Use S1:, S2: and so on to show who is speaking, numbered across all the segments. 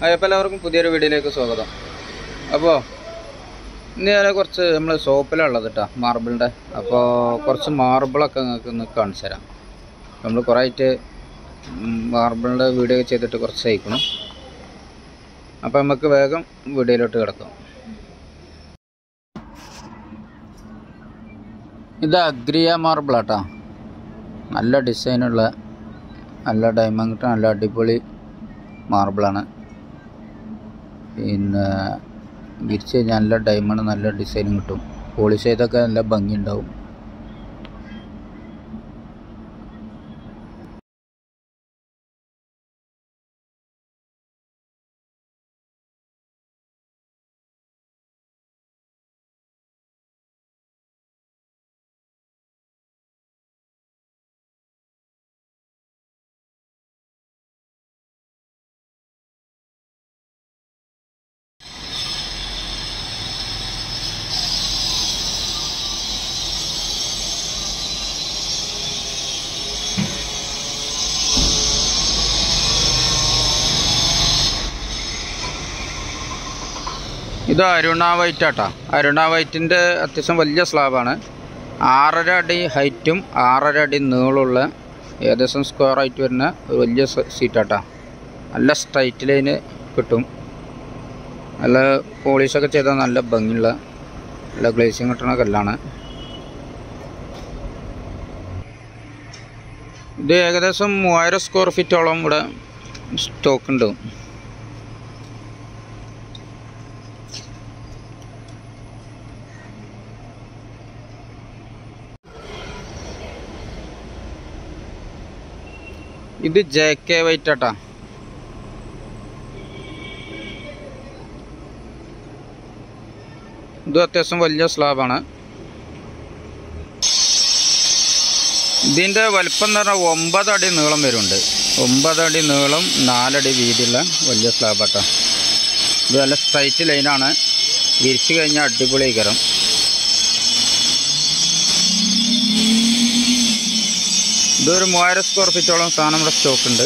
S1: അപ്പോൾ എല്ലാവർക്കും പുതിയൊരു വീഡിയോയിലേക്ക് സ്വാഗതം അപ്പോൾ ഇന്ന് ഞാൻ കുറച്ച് നമ്മൾ സോപ്പിലുള്ളത് കേട്ടോ മാർബിളിൻ്റെ അപ്പോൾ കുറച്ച് മാർബിളൊക്കെ നിങ്ങൾക്ക് ഒന്ന് കാണിച്ചു തരാം നമ്മൾ കുറേ ആയിട്ട് മാർബിളിൻ്റെ വീഡിയോ ചെയ്തിട്ട് കുറച്ച് അയക്കണം അപ്പോൾ നമുക്ക് വേഗം വീഡിയോയിലോട്ട് കിടക്കാം ഇത് അഗ്രിയ മാർബിളാട്ടോ നല്ല ഡിസൈനുള്ള നല്ല ഡയമണ്ട് കിട്ടും നല്ല അടിപൊളി മാർബിളാണ് പിന്നെ വിരിച്ച് കഴിഞ്ഞാൽ നല്ല ഡയമണ്ട് നല്ല ഡിസൈനും കിട്ടും പോളിഷ് ചെയ്തൊക്കെ നല്ല ഭംഗി ഉണ്ടാവും ഇത് അരുണ വൈറ്റ് ആട്ടാ അരുണ വൈറ്റിൻ്റെ അത്യാവശ്യം വലിയ സ്ലാബാണ് ആറര അടി ഹൈറ്റും ആറര അടി നീളമുള്ള ഏകദേശം സ്ക്വയർ ആയിട്ട് വരുന്ന ഒരു വലിയ സീറ്റാട്ടാ നല്ല സ്ട്രൈറ്റ് ലൈന് കിട്ടും നല്ല പോളിഷൊക്കെ ചെയ്താൽ നല്ല ഭംഗിയുള്ള നല്ല ഗ്ലേസിങ് കിട്ടുന്ന കല്ലാണ് ഇത് ഏകദേശം മൂവായിരം സ്ക്വയർ ഫീറ്റോളം ഇവിടെ സ്റ്റോക്ക് ഉണ്ട് ഇത് ജെ കെ വൈറ്റ് ആട്ടാ ഇത് അത്യാവശ്യം വലിയ സ്ലാബാണ് ഇതിൻ്റെ വലിപ്പം എന്ന് പറഞ്ഞാൽ ഒമ്പത് അടി നീളം വരുന്നുണ്ട് ഒമ്പത് അടി നീളം നാലടി വീതിയുള്ള വലിയ സ്ലാബാട്ടാ ഇത് നല്ല സ്ട്രൈറ്റ് ലൈനാണ് വിരിച്ചു കഴിഞ്ഞാൽ അടിപൊളി കരം ഇതൊരു മൂവായിരം സ്ക്വയർ ഫീറ്റോളം സാധനം ഇവിടെ സ്റ്റോക്ക് ഉണ്ട്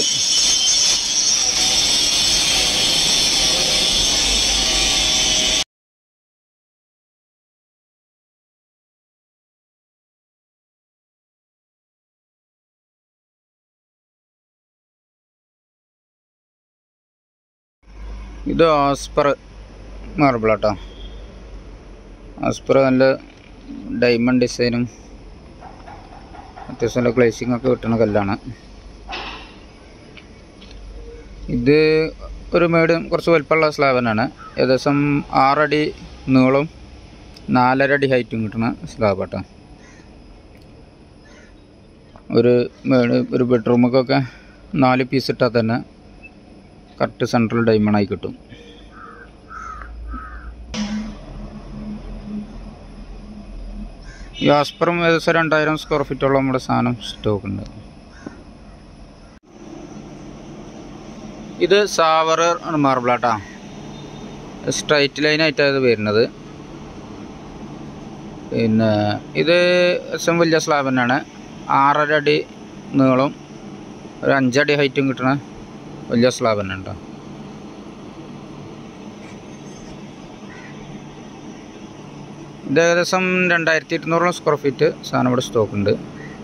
S1: ഇത് ആസ്പർ മാർബിൾ കേട്ടോ ആസ്പർ നല്ല ഡയമണ്ട് ഡിസൈനും അത്യാവശ്യം നല്ല ഗ്ലേസിംഗ് ഒക്കെ കിട്ടുന്ന കല്ലാണ് ഇത് ഒരു മീഡിയം കുറച്ച് വലുപ്പമുള്ള സ്ലാബ് തന്നെയാണ് ഏകദേശം ആറടി നീളം നാലര അടി ഹൈറ്റും കിട്ടുന്ന സ്ലാബ് കേട്ടോ ഒരു മേഡ് ഒരു ബെഡ്റൂമൊക്കെ നാല് പീസ് ഇട്ടാൽ തന്നെ കറക്റ്റ് സെൻട്രൽ ഡയമണ്ട് ആയി കിട്ടും ഈ ആസ്പറും ഏകദേശം രണ്ടായിരം സ്ക്വയർ ഫീറ്റോളം നമ്മുടെ സാധനം സ്റ്റോക്ക് ഉണ്ട് ഇത് സാവർ മാർബിളാട്ടാ സ്ട്രൈറ്റ് ലൈനായിട്ടാണ് ഇത് വരുന്നത് പിന്നെ ഇത് ഏറ്റവും വലിയ സ്ലാബ് തന്നെയാണ് ആറര അടി നീളം ഒരു അഞ്ചടി ഹൈറ്റും കിട്ടുന്ന വലിയ സ്ലാബ് തന്നെ ഉണ്ടോ ഇത് ഏകദേശം രണ്ടായിരത്തി ഇരുന്നൂറോളം സ്ക്വയർ ഫീറ്റ് സാധനം ഇവിടെ സ്റ്റോക്ക് ഉണ്ട്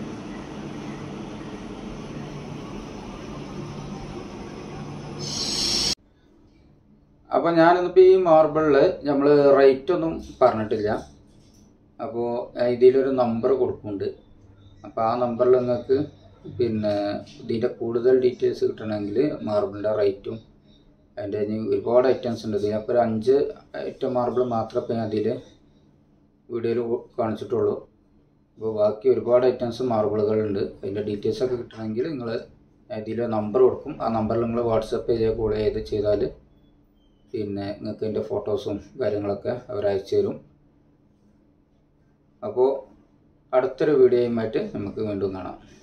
S1: അപ്പോൾ ഞാനിന്നിപ്പോൾ ഈ മാർബിളിൽ നമ്മൾ റേറ്റ് ഒന്നും പറഞ്ഞിട്ടില്ല അപ്പോൾ ഇതിലൊരു നമ്പർ കൊടുക്കുന്നുണ്ട് അപ്പോൾ ആ നമ്പറിൽ നിങ്ങൾക്ക് പിന്നെ ഇതിൻ്റെ കൂടുതൽ ഡീറ്റെയിൽസ് കിട്ടണമെങ്കിൽ മാർബിളിൻ്റെ റേറ്റും അതിൻ്റെ ഇനി ഒരുപാട് ഐറ്റംസ് ഉണ്ട് ഇതിനപ്പോൾ ഒരു അഞ്ച് ഐറ്റം മാർബിൾ മാത്രമേ ഇപ്പോൾ ഞാൻ അതിൽ വീഡിയോയിൽ കാണിച്ചിട്ടുള്ളൂ അപ്പോൾ ബാക്കി ഒരുപാട് ഐറ്റംസ് മാർബിളുകളുണ്ട് അതിൻ്റെ ഡീറ്റെയിൽസ് ഒക്കെ കിട്ടണമെങ്കിൽ നിങ്ങൾ ഇതിൽ നമ്പർ കൊടുക്കും ആ നമ്പറിൽ നിങ്ങൾ വാട്സപ്പ് ചെയ്ത് കോൾ ചെയ്ത് ചെയ്താൽ പിന്നെ നിങ്ങൾക്ക് അതിൻ്റെ ഫോട്ടോസും കാര്യങ്ങളൊക്കെ അവർ അയച്ചു തരും അപ്പോൾ അടുത്തൊരു വീഡിയോയുമായിട്ട് നമുക്ക് വീണ്ടും കാണാം